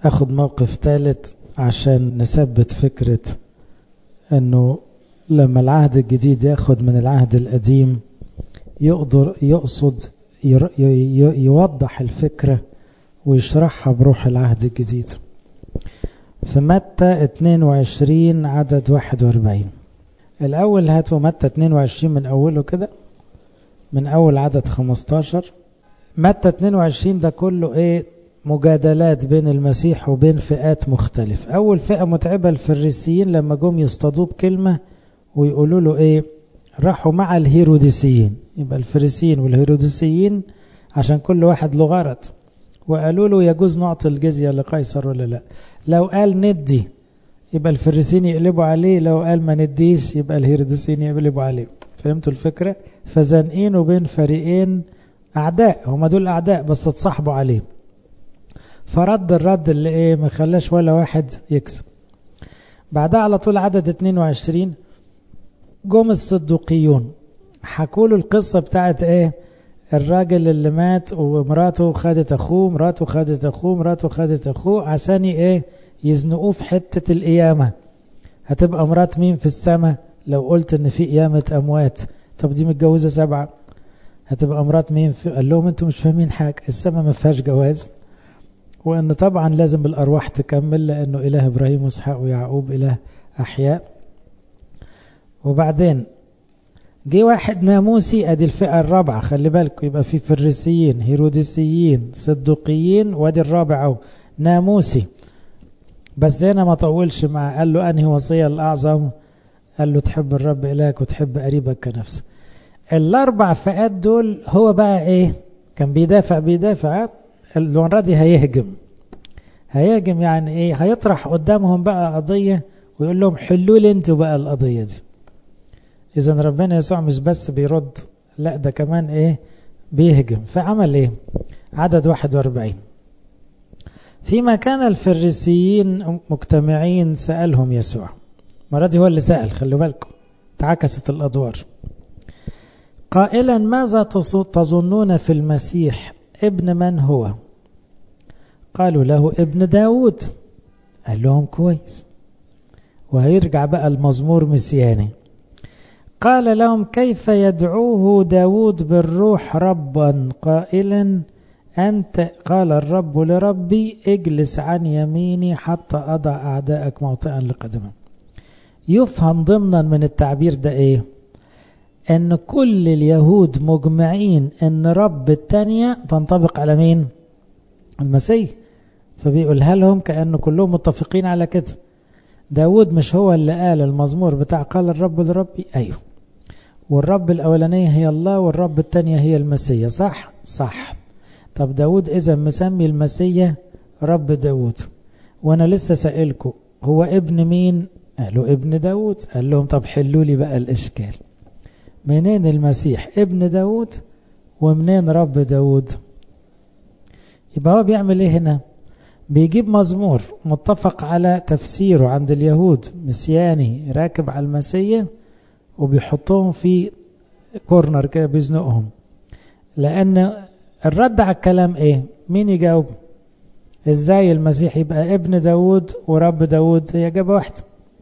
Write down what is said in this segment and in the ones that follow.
أخد موقف ثالث عشان نثبت فكرة أنه لما العهد الجديد ياخد من العهد القديم يقدر يقصد يوضح الفكرة ويشرحها بروح العهد الجديد في متى 22 عدد 41 الأول هاتوا متى 22 من أوله كده من أول عدد 15 متى 22 ده كله إيه مجادلات بين المسيح وبين فئات مختلفة أول فئة متعبة الفريسيين لما جم يصطادوه بكلمة ويقولوا له إيه راحوا مع الهيروديسيين يبقى الفريسيين والهيروديسيين عشان كل واحد له غرض وقالوا له يجوز نعطي الجزية لقيصر ولا لا لو قال ندي يبقى الفريسيين يقلبوا عليه لو قال ما نديش يبقى الهيروديسيين يقلبوا عليه فهمتوا الفكرة فزانقينه بين فريقين أعداء هما دول أعداء بس اتصاحبوا عليه فرد الرد اللي ايه ما خلاش ولا واحد يكسب بعدها على طول عدد 22 جم الصدوقيون حكوا له القصة بتاعت ايه الراجل اللي مات ومراته خدت اخوه مراته خدت اخوه مراته خدت اخوه عشان ايه يزنقوه في حتة القيامة هتبقى مرات مين في السماء لو قلت ان في قيامة اموات طب دي متجوزة سبعة هتبقى مرات مين في قال لهم انتوا مش فاهمين حاجة السماء ما فيهاش جواز وان طبعا لازم الارواح تكمل لانه اله ابراهيم واسحاق ويعقوب اله احياء وبعدين جه واحد ناموسي ادي الفئه الرابعه خلي بالكم يبقى في فريسيين هيروديسيين صدوقيين وادي الرابع اهو ناموسي بس هنا ما طولش معاه قال له انهي وصيه الاعظم قال له تحب الرب الهك وتحب قريبك كنفسك الاربع فئات دول هو بقى ايه كان بيدافع بيدافع المرة دي هيهجم هيهجم يعني ايه هيطرح قدامهم بقى قضية ويقول لهم حلوا لي انتوا بقى القضية دي اذا ربنا يسوع مش بس بيرد لا ده كمان ايه بيهجم فعمل ايه عدد 41 فيما كان الفريسيين مجتمعين سألهم يسوع المرة دي هو اللي سأل خلوا بالكم تعكست الأدوار قائلا ماذا تظنون في المسيح ابن من هو قالوا له ابن داود قال لهم كويس وهيرجع بقى المزمور مسياني قال لهم كيف يدعوه داود بالروح ربا قائلا أنت قال الرب لربي اجلس عن يميني حتى أضع أعداءك موطئا لقدمه يفهم ضمنا من التعبير ده ايه ان كل اليهود مجمعين ان رب التانية تنطبق على مين المسيح فبيقولها لهم كأنه كلهم متفقين على كده داود مش هو اللي قال المزمور بتاع قال الرب لربي ايوه والرب الاولانية هي الله والرب التانية هي المسيح صح صح طب داود اذا مسمي المسيح رب داود وانا لسه سائلكم هو ابن مين قالوا ابن داود قال لهم طب حلوا لي بقى الاشكال منين المسيح ابن داود ومنين رب داود يبقى هو بيعمل ايه هنا بيجيب مزمور متفق على تفسيره عند اليهود مسياني راكب على المسيح وبيحطهم في كورنر كده بيزنقهم لان الرد على الكلام ايه مين يجاوب ازاي المسيح يبقى ابن داود ورب داود هي اجابه واحده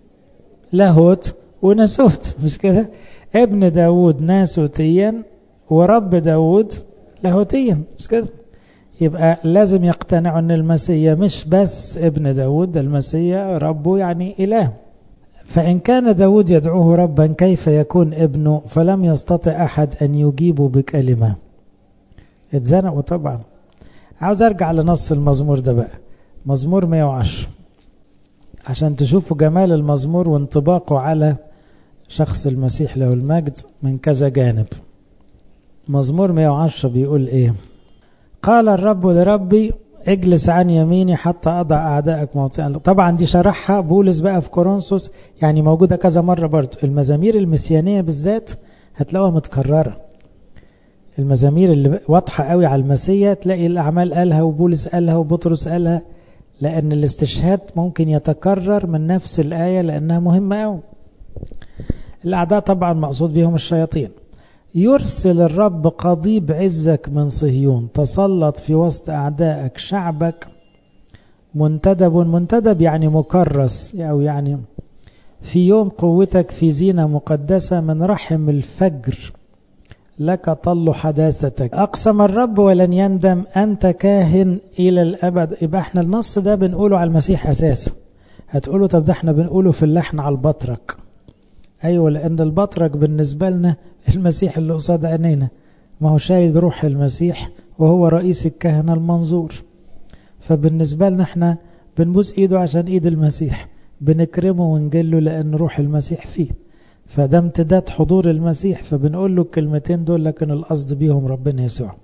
لاهوت وناسوت مش كده ابن داود ناسوتيا ورب داود لاهوتيا مش كده يبقى لازم يقتنعوا ان المسيح مش بس ابن داود المسيح ربه يعني اله فإن كان داود يدعوه ربا كيف يكون ابنه فلم يستطع أحد أن يجيبه بكلمة اتزنقوا طبعا عاوز أرجع لنص المزمور ده بقى مزمور 110 عشان تشوفوا جمال المزمور وانطباقه على شخص المسيح له المجد من كذا جانب مزمور 110 بيقول ايه قال الرب لربي اجلس عن يميني حتى أضع أعدائك موطئا طبعا دي شرحها بولس بقى في كورنثوس يعني موجودة كذا مرة برضو المزامير المسيانية بالذات هتلاقوها متكررة المزامير اللي واضحة قوي على المسيح تلاقي الأعمال قالها وبولس قالها وبطرس قالها لأن الاستشهاد ممكن يتكرر من نفس الآية لأنها مهمة قوي الأعداء طبعا مقصود بهم الشياطين يرسل الرب قضيب عزك من صهيون تسلط في وسط أعدائك شعبك منتدب منتدب يعني مكرس أو يعني في يوم قوتك في زينة مقدسة من رحم الفجر لك طل حداثتك أقسم الرب ولن يندم أنت كاهن إلى الأبد يبقى احنا النص ده بنقوله على المسيح أساسا هتقولوا طب ده احنا بنقوله في اللحن على البطرك أيوة لأن البطرك بالنسبة لنا المسيح اللي قصاد عينينا ما هو شايل روح المسيح وهو رئيس الكهنة المنظور فبالنسبة لنا احنا بنبوس ايده عشان ايد المسيح بنكرمه ونجله لأن روح المسيح فيه فده امتداد حضور المسيح فبنقول له الكلمتين دول لكن القصد بيهم ربنا يسوع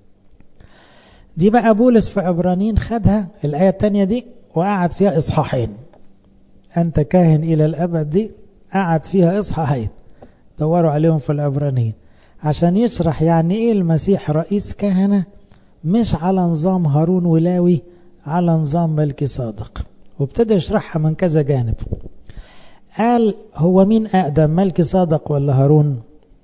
دي بقى بولس في عبرانيين خدها الآية التانية دي وقعد فيها إصحاحين أنت كاهن إلى الأبد دي قعد فيها إصحاحين دوروا عليهم في العبرانيين عشان يشرح يعني إيه المسيح رئيس كهنة مش على نظام هارون ولاوي على نظام ملكي صادق وابتدى يشرحها من كذا جانب قال هو مين أقدم ملكي صادق ولا هارون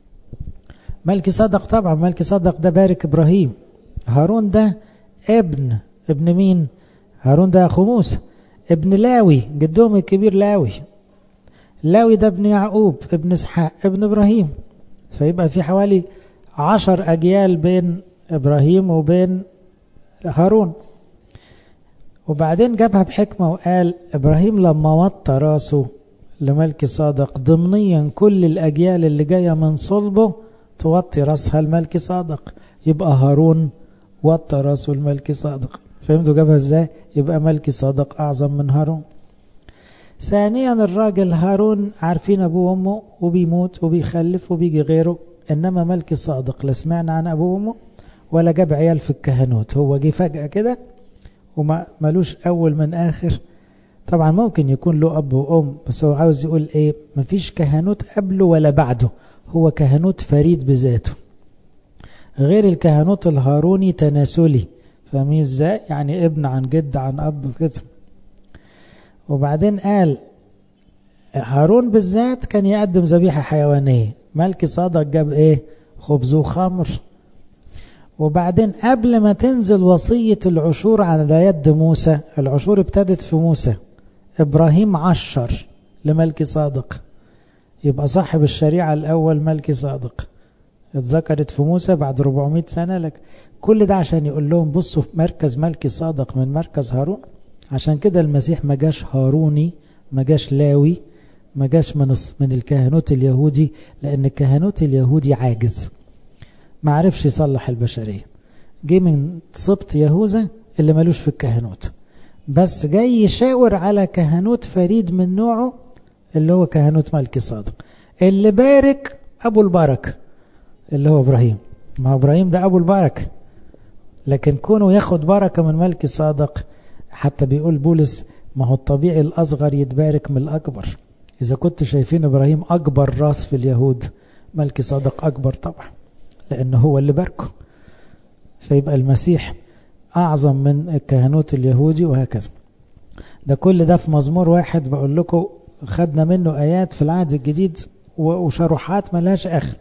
ملكي صادق طبعا ملكي صادق ده بارك إبراهيم هارون ده ابن ابن مين هارون ده أخو موسى ابن لاوي جدهم الكبير لاوي لاوي ده ابن يعقوب ابن اسحاق ابن إبراهيم فيبقى في حوالي عشر أجيال بين إبراهيم وبين هارون وبعدين جابها بحكمة وقال إبراهيم لما وطى راسه لملك صادق ضمنيا كل الأجيال اللي جاية من صلبه توطي راسها الملك صادق يبقى هارون وطى راسه الملك صادق فهمتوا جابها ازاي يبقى ملك صادق أعظم من هارون ثانيا الراجل هارون عارفين أبوه وأمه وبيموت وبيخلف وبيجي غيره إنما ملك صادق لا سمعنا عن أبوه وأمه ولا جاب عيال في الكهنوت هو جه فجأة كده وما ملوش أول من آخر طبعا ممكن يكون له أب وأم بس هو عاوز يقول إيه مفيش كهنوت قبله ولا بعده هو كهنوت فريد بذاته غير الكهنوت الهاروني تناسلي فاهمين ازاي يعني ابن عن جد عن أب كده وبعدين قال هارون بالذات كان يقدم ذبيحة حيوانية ملك صادق جاب ايه خبز وخمر وبعدين قبل ما تنزل وصية العشور على يد موسى العشور ابتدت في موسى إبراهيم عشر لملك صادق يبقى صاحب الشريعة الأول ملك صادق اتذكرت في موسى بعد 400 سنة لك كل ده عشان يقول لهم بصوا في مركز ملك صادق من مركز هارون عشان كده المسيح ما جاش هاروني ما جاش لاوي ما جاش من من الكهنوت اليهودي لأن الكهنوت اليهودي عاجز ما عرفش يصلح البشرية جه من سبط يهوذا اللي ملوش في الكهنوت بس جاي يشاور على كهنوت فريد من نوعه اللي هو كهنوت ملك صادق اللي بارك أبو البركة اللي هو إبراهيم ما إبراهيم ده أبو البركة لكن كونه ياخد بركة من ملك صادق حتى بيقول بولس ما هو الطبيعي الأصغر يتبارك من الأكبر إذا كنت شايفين إبراهيم أكبر راس في اليهود ملك صادق أكبر طبعا لأنه هو اللي باركه فيبقى المسيح أعظم من الكهنوت اليهودي وهكذا ده كل ده في مزمور واحد بقول لكم خدنا منه آيات في العهد الجديد وشروحات ملهاش آخر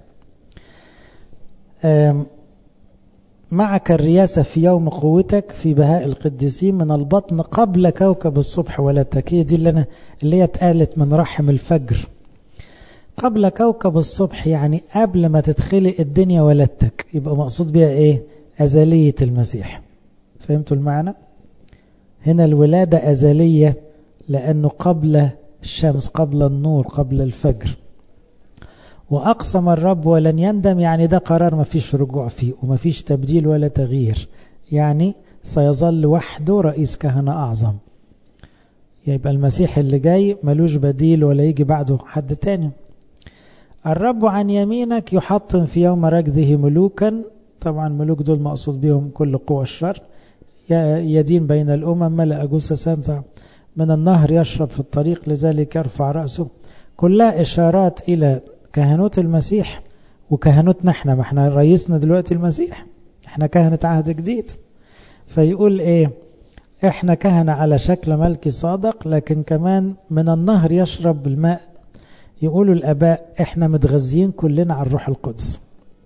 معك الرياسة في يوم قوتك في بهاء القديسين من البطن قبل كوكب الصبح ولدتك هي دي اللي, أنا اللي هي اتقالت من رحم الفجر قبل كوكب الصبح يعني قبل ما تدخلي الدنيا ولدتك يبقى مقصود بها ايه أزلية المسيح فهمتوا المعنى هنا الولادة أزلية لأنه قبل الشمس قبل النور قبل الفجر وأقسم الرب ولن يندم يعني ده قرار ما فيش رجوع فيه وما فيش تبديل ولا تغيير يعني سيظل وحده رئيس كهنة أعظم يبقى المسيح اللي جاي ملوش بديل ولا يجي بعده حد تاني الرب عن يمينك يحطم في يوم ركضه ملوكا طبعا ملوك دول مقصود بهم كل قوى الشر يدين بين الأمم ملأ جثثا من النهر يشرب في الطريق لذلك يرفع رأسه كلها إشارات إلى كهنوت المسيح وكهنوتنا احنا ما احنا رئيسنا دلوقتي المسيح احنا كهنة عهد جديد فيقول ايه احنا كهنة على شكل ملكي صادق لكن كمان من النهر يشرب الماء يقولوا الاباء احنا متغذيين كلنا على الروح القدس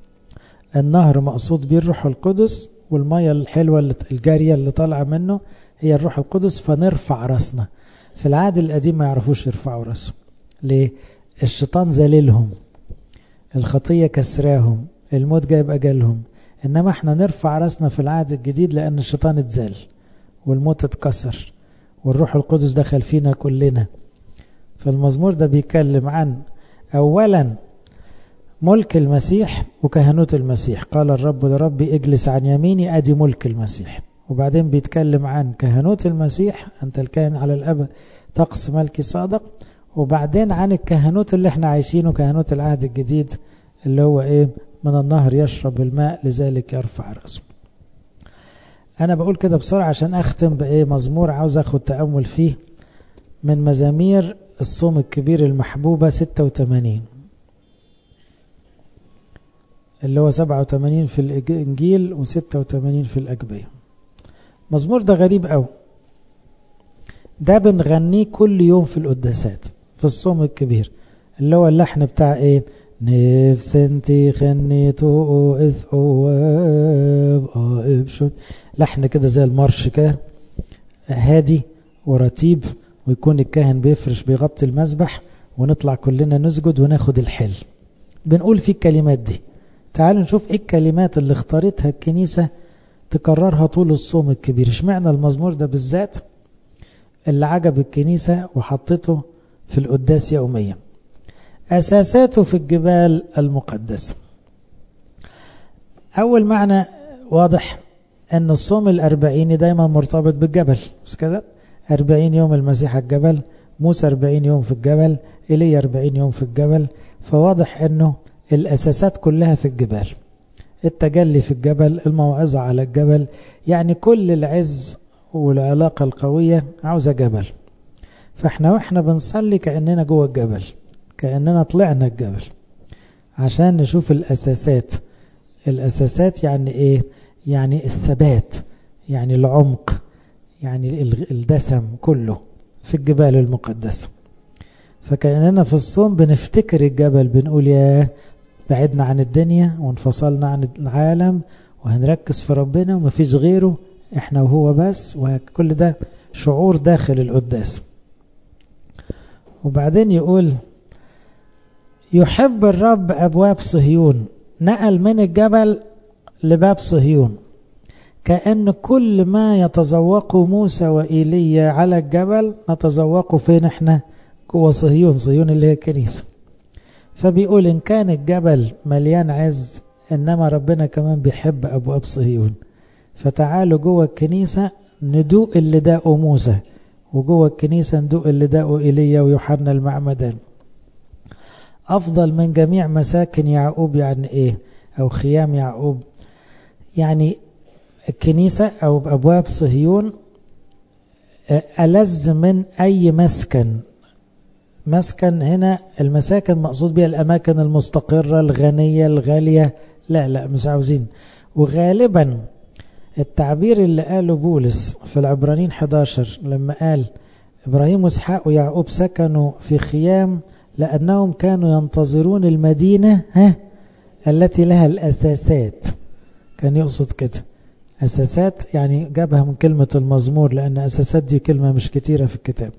النهر مقصود بيه الروح القدس والمية الحلوة اللي الجارية اللي طالعة منه هي الروح القدس فنرفع راسنا في العهد القديم ما يعرفوش يرفعوا راسهم ليه الشيطان ذليلهم الخطية كسراهم الموت جايب أجلهم إنما احنا نرفع راسنا في العهد الجديد لأن الشيطان اتزال والموت اتكسر والروح القدس دخل فينا كلنا فالمزمور ده بيتكلم عن أولا ملك المسيح وكهنوت المسيح قال الرب لربي اجلس عن يميني أدي ملك المسيح وبعدين بيتكلم عن كهنوت المسيح أنت الكاهن على الأب طقس ملكي صادق وبعدين عن الكهنوت اللي احنا عايشينه كهنوت العهد الجديد اللي هو ايه من النهر يشرب الماء لذلك يرفع رأسه انا بقول كده بسرعة عشان اختم بايه مزمور عاوز اخد تأمل فيه من مزامير الصوم الكبير المحبوبة 86 اللي هو 87 في الإنجيل و86 في الأجبية مزمور ده غريب قوي ده بنغنيه كل يوم في القداسات في الصوم الكبير اللي هو اللحن بتاع ايه نفس انتي خنيتو اذ اواب ابشت لحن كده زي المارش كده هادي ورتيب ويكون الكاهن بيفرش بيغطي المسبح ونطلع كلنا نسجد وناخد الحل بنقول فيه الكلمات دي تعالوا نشوف ايه الكلمات اللي اختارتها الكنيسة تكررها طول الصوم الكبير اشمعنى المزمور ده بالذات اللي عجب الكنيسة وحطته في القداس يوميا أساساته في الجبال المقدسة أول معنى واضح أن الصوم الأربعيني دايما مرتبط بالجبل مش كده أربعين يوم المسيح الجبل موسى أربعين يوم في الجبل إلي أربعين يوم في الجبل فواضح أنه الأساسات كلها في الجبال التجلي في الجبل الموعظة على الجبل يعني كل العز والعلاقة القوية عاوزة جبل فاحنا واحنا بنصلي كأننا جوه الجبل كأننا طلعنا الجبل عشان نشوف الأساسات الأساسات يعني إيه يعني الثبات يعني العمق يعني الدسم كله في الجبال المقدسة فكأننا في الصوم بنفتكر الجبل بنقول يا بعدنا عن الدنيا وانفصلنا عن العالم وهنركز في ربنا ومفيش غيره احنا وهو بس وكل ده شعور داخل القداس وبعدين يقول يحب الرب أبواب صهيون نقل من الجبل لباب صهيون كأن كل ما يتذوقه موسى وإيليا على الجبل نتذوقه فين احنا جوه صهيون صهيون اللي هي الكنيسة فبيقول إن كان الجبل مليان عز إنما ربنا كمان بيحب أبواب صهيون فتعالوا جوه الكنيسة ندوق اللي داقه موسى وجوه الكنيسة ندوق اللي داقه إيليا ويوحنا المعمدان أفضل من جميع مساكن يعقوب يعني إيه أو خيام يعقوب يعني الكنيسة أو أبواب صهيون ألذ من أي مسكن مسكن هنا المساكن مقصود بها الأماكن المستقرة الغنية الغالية لا لا مش عاوزين وغالبا التعبير اللي قاله بولس في العبرانيين 11 لما قال إبراهيم وإسحاق ويعقوب سكنوا في خيام لأنهم كانوا ينتظرون المدينة ها التي لها الأساسات كان يقصد كده أساسات يعني جابها من كلمة المزمور لأن أساسات دي كلمة مش كتيرة في الكتاب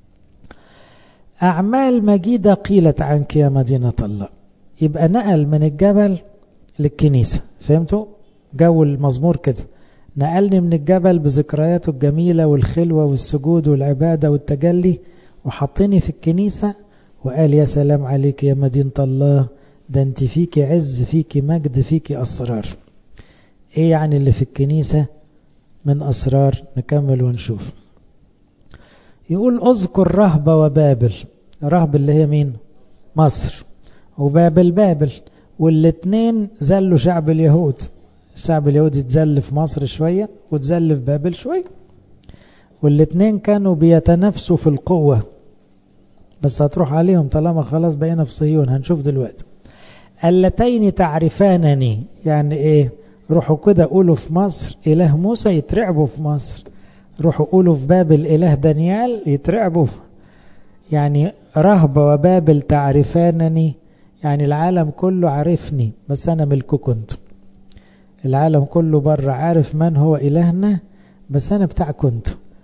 أعمال مجيدة قيلت عنك يا مدينة الله يبقى نقل من الجبل للكنيسة فهمتوا؟ جو المزمور كده نقلني من الجبل بذكرياته الجميلة والخلوة والسجود والعبادة والتجلي وحطني في الكنيسة وقال يا سلام عليك يا مدينة الله ده انت فيك عز فيك مجد فيك أسرار ايه يعني اللي في الكنيسة من أسرار نكمل ونشوف يقول اذكر رهبة وبابل رهب اللي هي مين مصر وبابل بابل والاتنين زلوا شعب اليهود الشعب اليهودي اتزل في مصر شوية واتزل في بابل شوية والاتنين كانوا بيتنافسوا في القوة بس هتروح عليهم طالما خلاص بقينا في صهيون هنشوف دلوقتي اللتين تعرفانني يعني ايه روحوا كده قولوا في مصر إله موسى يترعبوا في مصر روحوا قولوا في بابل إله دانيال يترعبوا يعني رهبة وبابل تعرفانني يعني العالم كله عارفني بس أنا ملككم انتم العالم كله بره عارف من هو إلهنا بس أنا بتاعكم انتم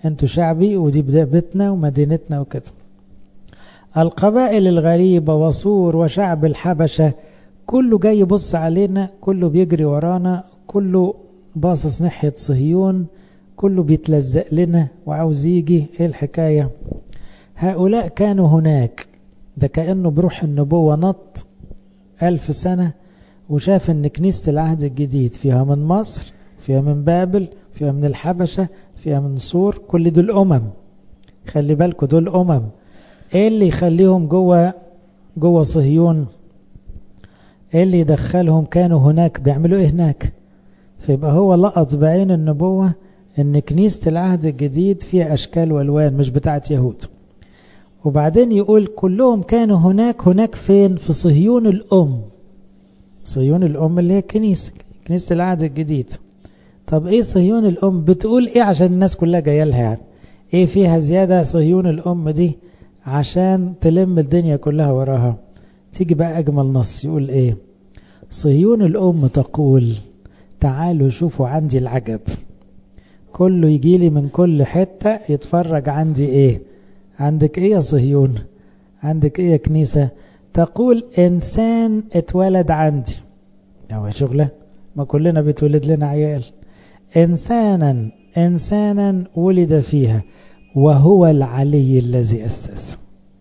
انتوا شعبي ودي بيتنا ومدينتنا وكده القبائل الغريبة وصور وشعب الحبشة كله جاي يبص علينا كله بيجري ورانا كله باصص ناحية صهيون كله بيتلزق لنا وعاوز يجي ايه الحكاية هؤلاء كانوا هناك ده كأنه بروح النبوة نط ألف سنة وشاف ان كنيسة العهد الجديد فيها من مصر فيها من بابل فيها من الحبشة فيها من سور كل دول أمم خلي بالكم دول أمم ايه اللي يخليهم جوه جوه صهيون ايه اللي يدخلهم كانوا هناك بيعملوا ايه هناك فيبقى هو لقط بعين النبوة ان كنيسة العهد الجديد فيها اشكال والوان مش بتاعت يهود وبعدين يقول كلهم كانوا هناك هناك فين في صهيون الام صهيون الام اللي هي الكنيسة كنيسة العهد الجديد طب ايه صهيون الام بتقول ايه عشان الناس كلها جايه لها يعني ايه فيها زيادة صهيون الام دي عشان تلم الدنيا كلها وراها تيجي بقى أجمل نص يقول إيه صهيون الأم تقول تعالوا شوفوا عندي العجب كله يجي لي من كل حتة يتفرج عندي إيه عندك إيه يا صهيون عندك إيه يا كنيسة تقول إنسان اتولد عندي هو شغلة ما كلنا بيتولد لنا عيال إنسانا إنسانا ولد فيها وهو العلي الذي أسس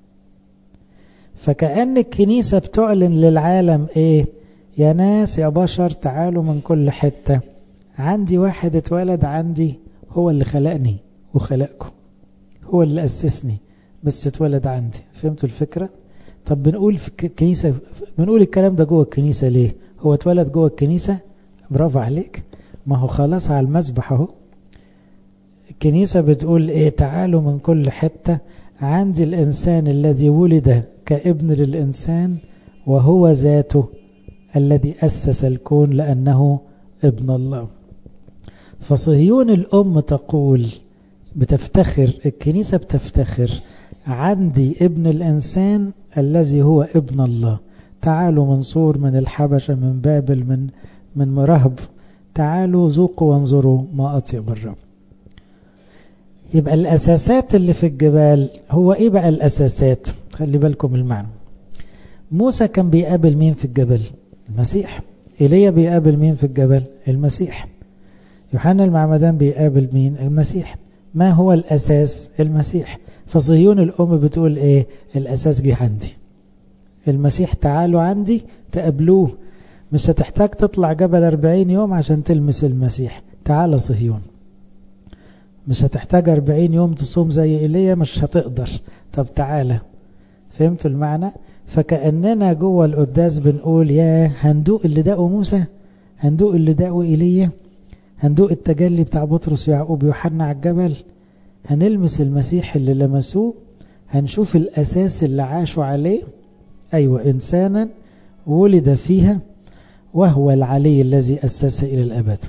فكأن الكنيسة بتعلن للعالم إيه يا ناس يا بشر تعالوا من كل حتة عندي واحد اتولد عندي هو اللي خلقني وخلقكم هو اللي أسسني بس اتولد عندي فهمتوا الفكرة طب بنقول في الكنيسة بنقول الكلام ده جوه الكنيسة ليه هو اتولد جوه الكنيسة برافو عليك ما هو خلاص على المسبح اهو الكنيسة بتقول ايه تعالوا من كل حتة عندي الإنسان الذي ولد كابن للإنسان وهو ذاته الذي أسس الكون لأنه ابن الله فصهيون الأم تقول بتفتخر الكنيسة بتفتخر عندي ابن الإنسان الذي هو ابن الله تعالوا من صور من الحبشة من بابل من من مرهب تعالوا ذوقوا وانظروا ما أطيب الرب يبقى الأساسات اللي في الجبال هو إيه بقى الأساسات خلي بالكم المعنى موسى كان بيقابل مين في الجبل المسيح إيليا بيقابل مين في الجبل المسيح يوحنا المعمدان بيقابل مين المسيح ما هو الأساس المسيح فصهيون الأم بتقول إيه الأساس جه عندي المسيح تعالوا عندي تقابلوه مش هتحتاج تطلع جبل 40 يوم عشان تلمس المسيح تعال صهيون مش هتحتاج 40 يوم تصوم زي إيليا مش هتقدر طب تعالى فهمتوا المعنى فكأننا جوه القداس بنقول يا هندوق اللي داقوا موسى هندوق اللي داقوا إيليا هندوق التجلي بتاع بطرس ويعقوب يوحنا على الجبل هنلمس المسيح اللي لمسوه هنشوف الأساس اللي عاشوا عليه أيوة إنسانا ولد فيها وهو العلي الذي أسس إلى الأبد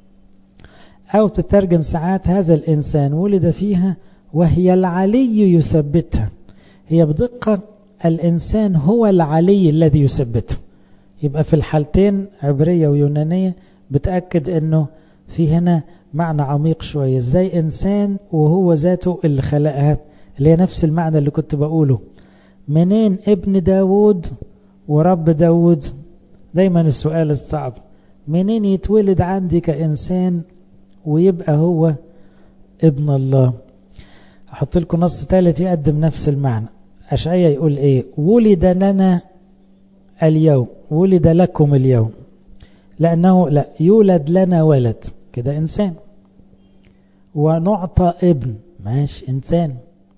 أو تترجم ساعات هذا الإنسان ولد فيها وهي العلي يثبتها هي بدقة الإنسان هو العلي الذي يثبتها يبقى في الحالتين عبرية ويونانية بتأكد أنه في هنا معنى عميق شوية ازاي إنسان وهو ذاته اللي خلقها اللي هي نفس المعنى اللي كنت بقوله منين ابن داود ورب داود دايما السؤال الصعب منين يتولد عندي كإنسان ويبقى هو ابن الله أحط لكم نص ثالث يقدم نفس المعنى أشعية يقول إيه ولد لنا اليوم ولد لكم اليوم لأنه لا يولد لنا ولد كده إنسان ونعطى ابن ماشي إنسان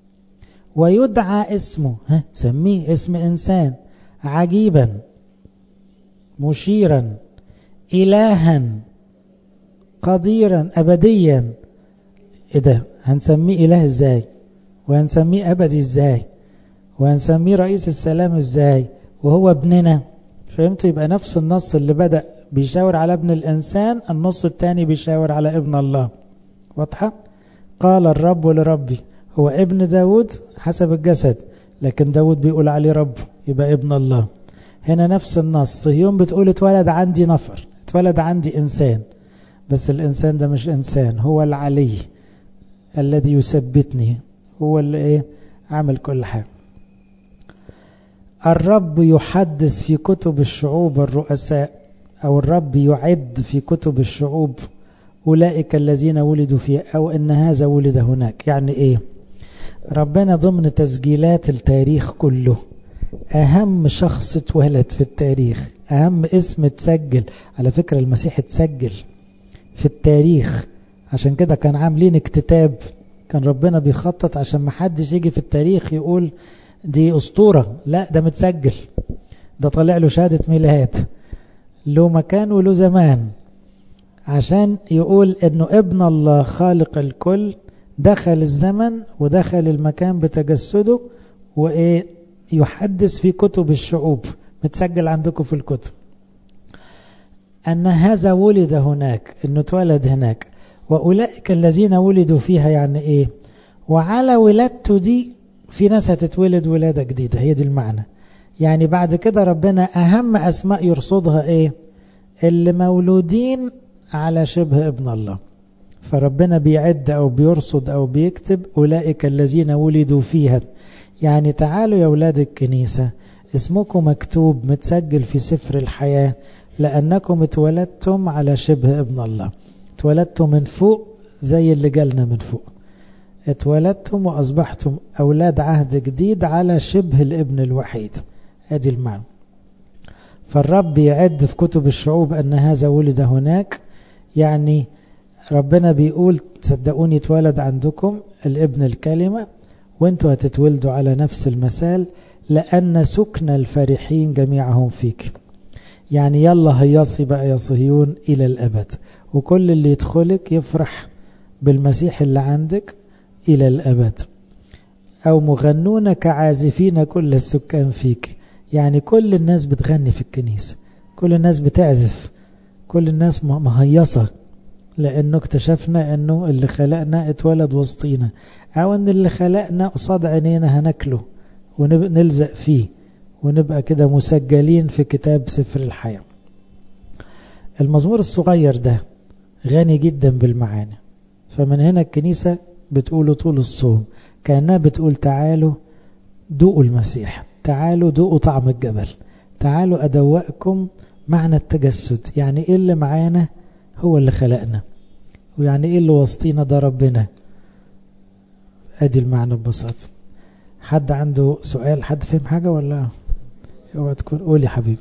ويدعى اسمه ها سميه اسم إنسان عجيبا مشيرا إلها قديرا أبديا إيه ده هنسميه إله إزاي وهنسميه أبدي إزاي وهنسميه رئيس السلام إزاي وهو ابننا فهمتوا يبقى نفس النص اللي بدأ بيشاور على ابن الإنسان النص الثاني بيشاور على ابن الله واضحة قال الرب لربي هو ابن داود حسب الجسد لكن داود بيقول عليه رب يبقى ابن الله هنا نفس النص صهيون بتقول اتولد عندي نفر اتولد عندي إنسان بس الإنسان ده مش إنسان هو العلي الذي يثبتني هو اللي ايه عمل كل حاجة الرب يحدث في كتب الشعوب الرؤساء أو الرب يعد في كتب الشعوب أولئك الذين ولدوا فيه أو أن هذا ولد هناك يعني إيه ربنا ضمن تسجيلات التاريخ كله أهم شخص اتولد في التاريخ أهم اسم اتسجل على فكرة المسيح اتسجل في التاريخ عشان كده كان عاملين اكتتاب كان ربنا بيخطط عشان ما حدش يجي في التاريخ يقول دي أسطورة لا ده متسجل ده طلع له شهادة ميلاد له مكان وله زمان عشان يقول انه ابن الله خالق الكل دخل الزمن ودخل المكان بتجسده وايه يحدث في كتب الشعوب متسجل عندكم في الكتب أن هذا ولد هناك أنه اتولد هناك وأولئك الذين ولدوا فيها يعني إيه وعلى ولادته دي في ناس هتتولد ولادة جديدة هي دي المعنى يعني بعد كده ربنا أهم أسماء يرصدها إيه اللي مولودين على شبه ابن الله فربنا بيعد أو بيرصد أو بيكتب أولئك الذين ولدوا فيها يعني تعالوا يا أولاد الكنيسة اسمكم مكتوب متسجل في سفر الحياة لأنكم اتولدتم على شبه ابن الله اتولدتم من فوق زي اللي جالنا من فوق اتولدتم وأصبحتم أولاد عهد جديد على شبه الابن الوحيد هذه المعنى فالرب يعد في كتب الشعوب أن هذا ولد هناك يعني ربنا بيقول صدقوني اتولد عندكم الابن الكلمة وانتوا هتتولدوا على نفس المثال لأن سكن الفرحين جميعهم فيك يعني يلا هيصي بقى يا صهيون إلى الأبد وكل اللي يدخلك يفرح بالمسيح اللي عندك إلى الأبد أو مغنون كعازفين كل السكان فيك يعني كل الناس بتغني في الكنيسة كل الناس بتعزف كل الناس مهيصة لأنه اكتشفنا أنه اللي خلقنا اتولد وسطينا أو أن اللي خلقنا قصاد عينينا هناكله ونلزق فيه ونبقى كده مسجلين في كتاب سفر الحياة المزمور الصغير ده غني جدا بالمعاني فمن هنا الكنيسة بتقوله طول الصوم كأنها بتقول تعالوا دوقوا المسيح تعالوا دوقوا طعم الجبل تعالوا أدوقكم معنى التجسد يعني إيه اللي معانا هو اللي خلقنا ويعني إيه اللي وسطينا ده ربنا أدي المعنى ببساطة حد عنده سؤال حد فهم حاجة ولا اوعى تكون قول يا حبيبي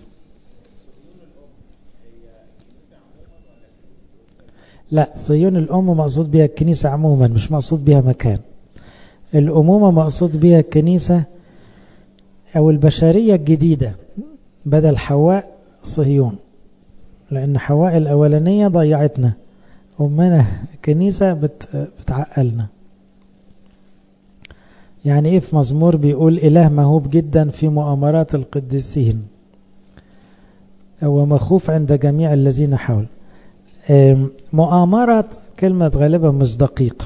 لا صيون الأم مقصود بها الكنيسة عموما مش مقصود بها مكان الأمومة مقصود بها الكنيسة أو البشرية الجديدة بدل حواء صهيون لأن حواء الأولانية ضيعتنا أمنا الكنيسة بت بتعقلنا يعني إيه في مزمور بيقول إله مهوب جدا في مؤامرات القديسين ومخوف عند جميع الذين حول مؤامرة كلمة غالبا مش دقيق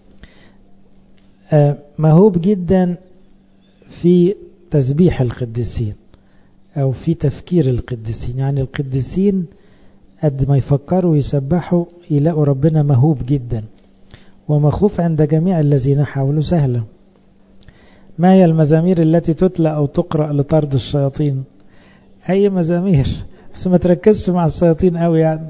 مهوب جدا في تسبيح القديسين أو في تفكير القديسين يعني القديسين قد ما يفكروا ويسبحوا يلاقوا ربنا مهوب جدا ومخوف عند جميع الذين حاولوا سهلا ما هي المزامير التي تتلى أو تقرأ لطرد الشياطين أي مزامير بس ما تركزش مع الشياطين قوي يعني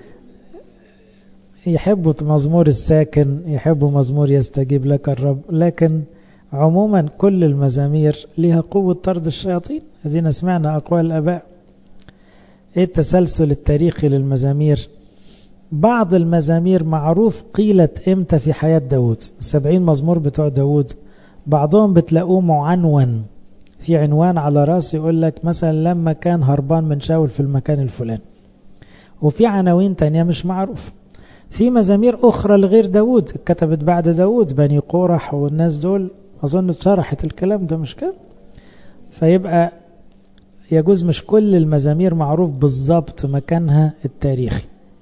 يحبوا مزمور الساكن يحبوا مزمور يستجيب لك الرب لكن عموما كل المزامير لها قوة طرد الشياطين هذين سمعنا أقوال الأباء إيه التسلسل التاريخي للمزامير بعض المزامير معروف قيلت إمتى في حياة داود السبعين مزمور بتوع داود بعضهم بتلاقوه معنون في عنوان على راسه يقول لك مثلا لما كان هربان من شاول في المكان الفلاني وفي عناوين تانية مش معروف في مزامير أخرى لغير داود كتبت بعد داود بني قورح والناس دول أظن شرحت الكلام ده مش كده فيبقى يجوز مش كل المزامير معروف بالضبط مكانها التاريخي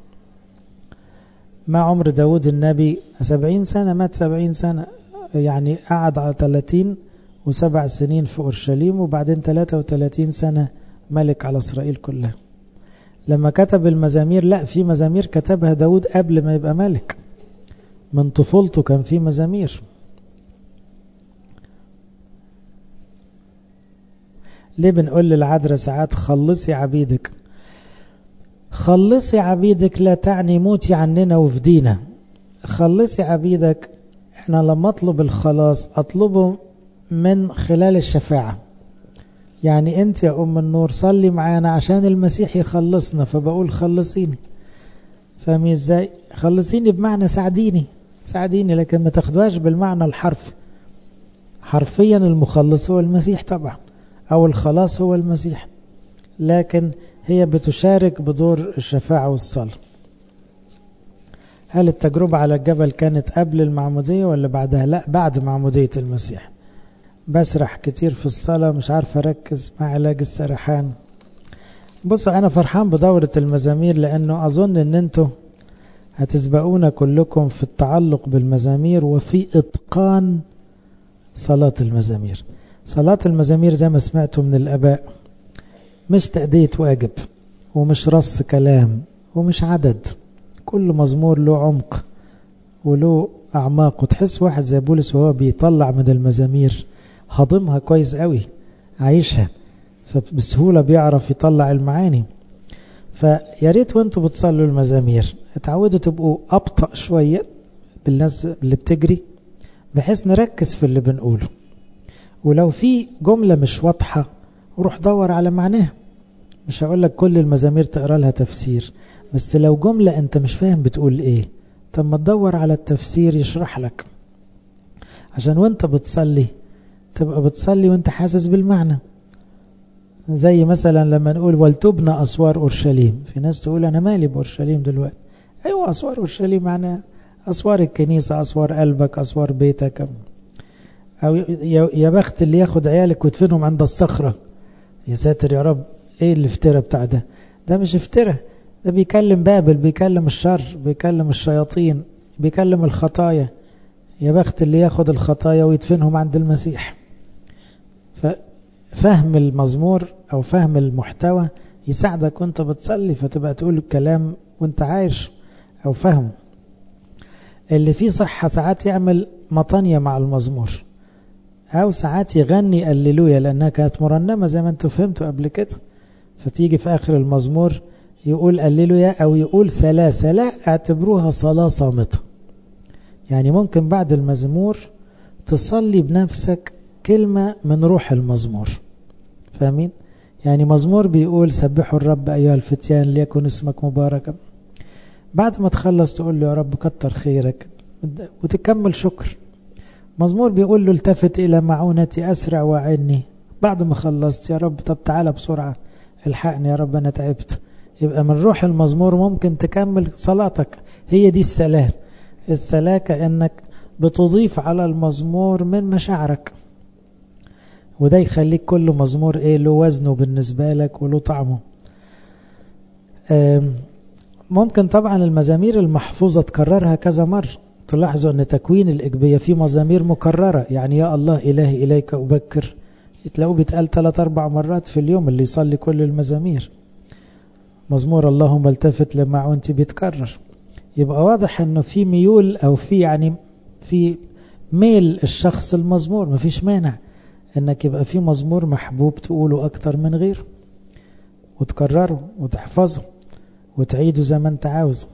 ما عمر داود النبي سبعين سنة مات سبعين سنة يعني قعد على 30 وسبع سنين في أورشليم وبعدين 33 سنة ملك على إسرائيل كلها لما كتب المزامير لا في مزامير كتبها داود قبل ما يبقى ملك من طفولته كان في مزامير ليه بنقول للعذراء ساعات خلصي عبيدك خلصي عبيدك لا تعني موتي عننا وفدينا خلصي عبيدك احنا لما اطلب الخلاص اطلبه من خلال الشفاعة يعني انت يا ام النور صلي معانا عشان المسيح يخلصنا فبقول خلصيني فاهمي ازاي خلصيني بمعنى ساعديني ساعديني لكن ما تاخدوهاش بالمعنى الحرفي حرفيا المخلص هو المسيح طبعا او الخلاص هو المسيح لكن هي بتشارك بدور الشفاعة والصلاة هل التجربة على الجبل كانت قبل المعمودية ولا بعدها لا بعد معمودية المسيح بسرح كتير في الصلاة مش عارف أركز مع علاج السرحان بصوا أنا فرحان بدورة المزامير لأنه أظن أن أنتوا هتسبقونا كلكم في التعلق بالمزامير وفي إتقان صلاة المزامير صلاة المزامير زي ما سمعتوا من الأباء مش تأدية واجب ومش رص كلام ومش عدد كل مزمور له عمق وله أعماق وتحس واحد زي بولس وهو بيطلع من المزامير هضمها كويس قوي عايشها فبسهولة بيعرف يطلع المعاني فيا ريت وانتوا بتصلوا المزامير اتعودوا تبقوا أبطأ شوية بالناس اللي بتجري بحيث نركز في اللي بنقوله ولو في جملة مش واضحة روح دور على معناها مش هقول لك كل المزامير تقرا لها تفسير بس لو جملة انت مش فاهم بتقول ايه طب ما تدور على التفسير يشرح لك عشان وانت بتصلي تبقى بتصلي وانت حاسس بالمعنى زي مثلا لما نقول ولتبنى أسوار أورشليم في ناس تقول أنا مالي بأورشليم دلوقتي أيوة أسوار أورشليم معناها أسوار الكنيسة أسوار قلبك أسوار بيتك أو يا بخت اللي ياخد عيالك ويدفنهم عند الصخرة يا ساتر يا رب ايه الافتراء بتاع ده ده مش افتراء ده بيكلم بابل بيكلم الشر بيكلم الشياطين بيكلم الخطايا يا بخت اللي ياخد الخطايا ويدفنهم عند المسيح ففهم المزمور او فهم المحتوى يساعدك وانت بتصلي فتبقى تقول الكلام وانت عايش او فهمه اللي فيه صحة ساعات يعمل مطانية مع المزمور أو ساعات يغني الليلويا لأنها كانت مرنمة زي ما انتم فهمتوا قبل كده فتيجي في آخر المزمور يقول الليلويا أو يقول سلاسة لا اعتبروها صلاة صامتة يعني ممكن بعد المزمور تصلي بنفسك كلمة من روح المزمور فاهمين؟ يعني مزمور بيقول سبحوا الرب أيها الفتيان ليكن اسمك مباركا بعد ما تخلص تقول له يا رب كتر خيرك وتكمل شكر مزمور بيقول له التفت إلى معونتي أسرع وعني بعد ما خلصت يا رب طب تعالى بسرعة الحقني يا رب أنا تعبت يبقى من روح المزمور ممكن تكمل صلاتك هي دي السلام السلام كأنك بتضيف على المزمور من مشاعرك وده يخليك كل مزمور ايه له وزنه بالنسبة لك وله طعمه ممكن طبعا المزامير المحفوظة تكررها كذا مرة تلاحظوا أن تكوين الإجبية في مزامير مكررة يعني يا الله إلهي إليك أبكر تلاقوه بيتقال ثلاث أربع مرات في اليوم اللي يصلي كل المزامير مزمور اللهم التفت لمعونتي بيتكرر يبقى واضح أنه في ميول أو في يعني في ميل الشخص المزمور مفيش مانع أنك يبقى في مزمور محبوب تقوله أكتر من غيره وتكرره وتحفظه وتعيده زي ما أنت عاوز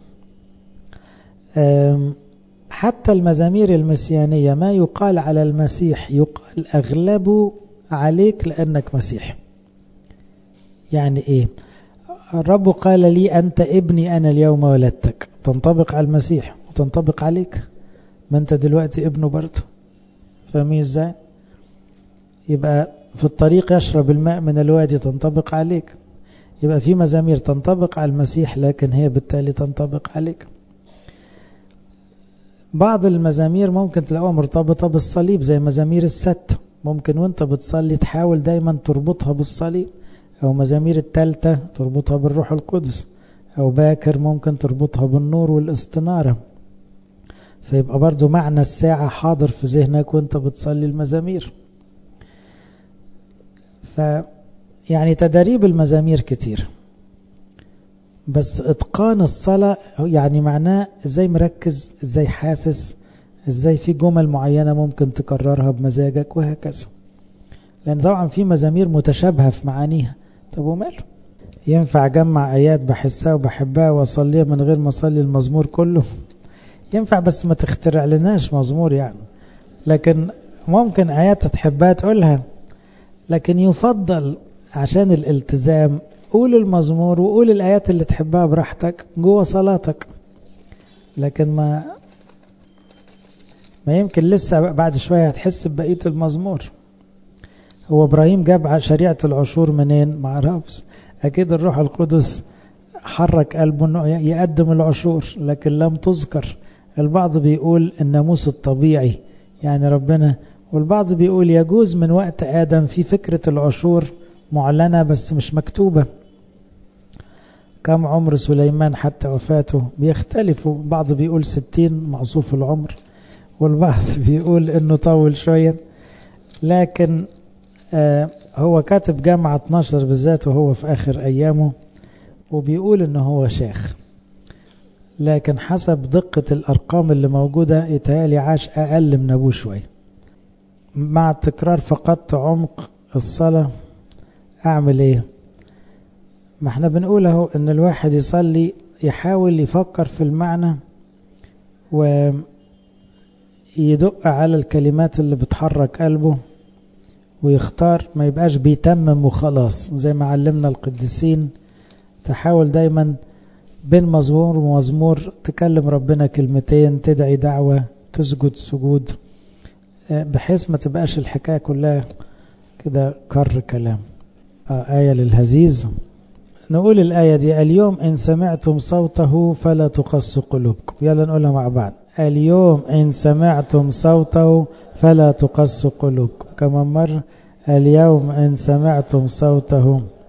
حتى المزامير المسيانية ما يقال على المسيح يقال أغلبه عليك لأنك مسيح يعني إيه الرب قال لي أنت ابني أنا اليوم ولدتك تنطبق على المسيح وتنطبق عليك ما أنت دلوقتي ابنه برضه فاهمين إزاي يبقى في الطريق يشرب الماء من الوادي تنطبق عليك يبقى في مزامير تنطبق على المسيح لكن هي بالتالي تنطبق عليك بعض المزامير ممكن تلاقوها مرتبطة بالصليب زي مزامير الست ممكن وانت بتصلي تحاول دايما تربطها بالصليب او مزامير التالتة تربطها بالروح القدس او باكر ممكن تربطها بالنور والاستنارة فيبقى برضو معنى الساعة حاضر في ذهنك وانت بتصلي المزامير ف يعني تدريب المزامير كتير بس اتقان الصلاة يعني معناه ازاي مركز ازاي حاسس ازاي في جمل معينة ممكن تكررها بمزاجك وهكذا لان طبعا في مزامير متشابهة في معانيها طب وماله ينفع اجمع ايات بحسها وبحبها واصليها من غير ما اصلي المزمور كله ينفع بس ما تخترع لناش مزمور يعني لكن ممكن ايات تحبها تقولها لكن يفضل عشان الالتزام قول المزمور وقول الآيات اللي تحبها براحتك جوه صلاتك لكن ما ما يمكن لسه بعد شوية هتحس ببقية المزمور هو إبراهيم جاب شريعة العشور منين ما عرفش أكيد الروح القدس حرك قلبه أنه يقدم العشور لكن لم تذكر البعض بيقول الناموس الطبيعي يعني ربنا والبعض بيقول يجوز من وقت آدم في فكرة العشور معلنة بس مش مكتوبة كم عمر سليمان حتى وفاته بيختلفوا بعض بيقول ستين معصوف العمر والبعض بيقول انه طول شوية لكن آه هو كاتب جامعة 12 بالذات وهو في آخر أيامه وبيقول انه هو شيخ لكن حسب دقة الأرقام اللي موجودة يتهيألي عاش أقل من أبوه شوية مع التكرار فقدت عمق الصلاة أعمل إيه ما احنا بنقول اهو ان الواحد يصلي يحاول يفكر في المعنى ويدق على الكلمات اللي بتحرك قلبه ويختار ما يبقاش بيتمم وخلاص زي ما علمنا القديسين تحاول دايما بين مزمور ومزمور تكلم ربنا كلمتين تدعي دعوة تسجد سجود بحيث ما تبقاش الحكاية كلها كده كر كلام آه آية للهزيز نقول الآية دي اليوم إن سمعتم صوته فلا تقص قلوبكم يلا نقولها مع بعض اليوم إن سمعتم صوته فلا تقص قلوبكم كما مر اليوم إن سمعتم صوته